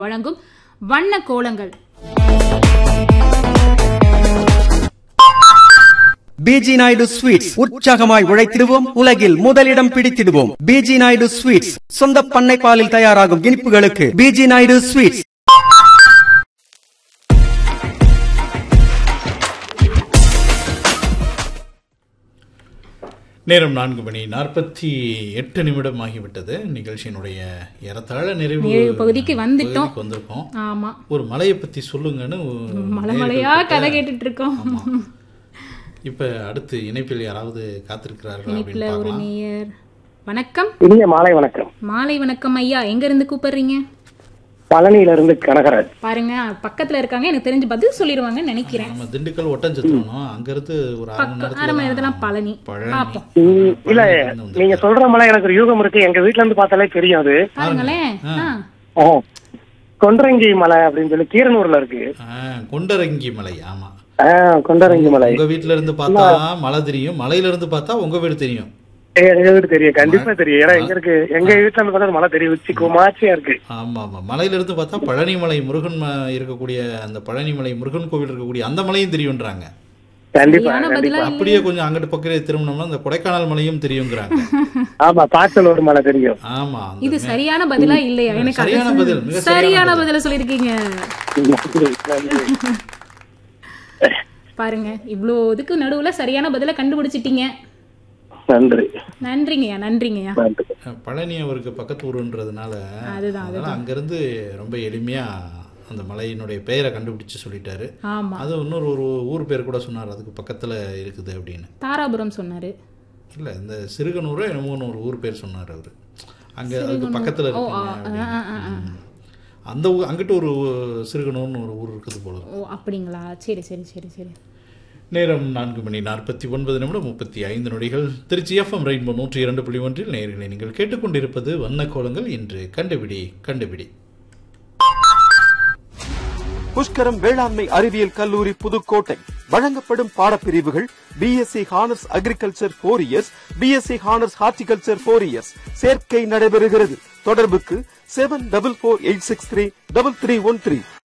வழங்கும் வண்ண கோலங்கள் பிஜி நாயுடு ஸ்வீட்ஸ் உற்சாகமாய் உழைத்திடுவோம் உலகில் முதலிடம் பிடித்திடுவோம் பிஜி நாயுடு ஸ்வீட்ஸ் சொந்த பண்ணை பாலில் தயாராகும் இனிப்புகளுக்கு பிஜி நாயுடு ஸ்வீட்ஸ் நேரம் நான்கு மணி நாற்பத்தி எட்டு நிமிடம் ஆகிவிட்டது நிகழ்ச்சியினுடைய ஏறத்தாழ நிறைவு நிறைவு பகுதிக்கு வந்துட்டோம். பகுதிக்கு வந்திருக்கோம் ஆமா ஒரு மலையை பத்தி சொல்லுங்கன்னு மலை மலையா கதை கேட்டுட்டு இருக்கோம் இப்ப அடுத்து இணைப்பில் யாராவது காத்திருக்கிறார்கள் இனிப்புல அப்படின்னு ஒரு பார்க்கலாம் நேயர் வணக்கம் இனிய மாலை வணக்கம் மாலை வணக்கம் ஐயா எங்க இருந்து கூப்பிடுறீங்க பழனியில இருந்து கனகராஜ் பாருங்க பக்கத்துல இருக்காங்க எனக்கு தெரிஞ்சு பதில் சொல்லிடுவாங்கன்னு நினைக்கிறேன் நம்ம திண்டுக்கல் ஒட்டஞ்சத்திரணும் அங்க இருந்து ஒரு அரை மணி பக்கம் அரை மணி நேரத்துல நேரத்துல பழனி பழனி பாப்போம் ம், இல்ல நீங்க சொல்ற மலை எனக்கு ஒரு யூகம் இருக்கு எங்க வீட்ல இருந்து பார்த்தாலே தெரியும் அது பாருங்களேன் ஆ. ஆ. கொன்றங்கி மலை அப்படின்னு சொல்லி கீரனூர்ல இருக்கு ஆ, கொண்டரங்கி மலை ஆமா ஆ, கொண்டரங்கி மலை உங்க வீட்ல இருந்து பார்த்தா மலை தெரியும் மலையில இருந்து பார்த்தா உங்க வீடு தெரியும் ஏ, எங்க வீடு தெரியும் கண்டிப்பா தெரியும் ஏன்னா எங்க இருக்கு எங்க வீட்ல இருந்து பார்த்தா மலை தெரியும் உச்சி குமாச்சியா இருக்கு ஆமா ஆமா மலையில இருந்து பார்த்தா பழனிமலை முருகன் ம- இருக்கக்கூடிய அந்த பழனிமலை முருகன் கோவில் இருக்கக்கூடிய அந்த மலையும் தெரியும்ன்றாங்க கண்டிப்பா சரியான பதிலா கண்டிப்பா இல்லையா? அப்படியே கொஞ்சம் அங்கிட்டு பக்கத்துல திரும்பினோம்னா அந்த கொடைக்கானல் மலையும் தெரியுங்கிறாங்க ஆமா பாச்சலூர் மலை தெரியும் ஆமா அந்த இது சரியான பதிலா இல்லையா எனக்கு அது சரியான பதில், மிக சரியான சரியான பதில். பதில சொல்லிருக்கீங்க நன்றி, நன்றி. பாருங்க இவ்ளோ இதுக்கு நடுவுல சரியான பதில கண்டுபிடிச்சிட்டீங்க நன்றி நன்றிங்கய்யா நன்றிங்கய்யா நன்றி பழனி அவருக்கு பக்கத்து ஊருன்றதுனால அதுதான், அதனால அங்கிருந்து ரொம்ப எளிமையா அந்த மலையினுடைய பெயரை கண்டுபிடிச்சு சொல்லிட்டாரு ஆமா அது இன்னொரு ஒரு ஊர் பேர் கூட சொன்னார் அதுக்கு பக்கத்துல இருக்குது அப்படின்னு தாராபுரம் சொன்னாரு இல்ல இந்த சிறுகனூரோ என்னமோன்னு ஒரு ஊர் பேர் சொன்னார் அவரு அங்க அதுக்கு பக்கத்துல இருக்குங்க அப்படின்னு. ம். அந்த ஊ- அங்கிட்டு ஒரு சிறுகனூர்னு ஒரு ஊர் இருக்குது போல ஓ அப்படிங்களா சரி சரி சரி சரி நேரம் நான்கு மணி நாற்பத்தி ஒன்பது நிமிடம் முப்பத்தி ஐந்து நொடிகள் திருச்சி எஃப்எம் ரெயின்போ நூற்றி இரண்டு புள்ளி ஒன்றில் நேர்களை நீங்கள் கேட்டுக்கொண்டிருப்பது வண்ண கோலங்கள் இன்று கண்டுபிடி கண்டுபிடி புஷ்கரம் வேளாண்மை அறிவியல் கல்லூரி புதுக்கோட்டை வழங்கப்படும் பாடப்பிரிவுகள் BSc honours agriculture four years BSc honours horticulture four years சேர்க்கை நடைபெறுகிறது தொடர்புக்கு seven double four eight six three double three one three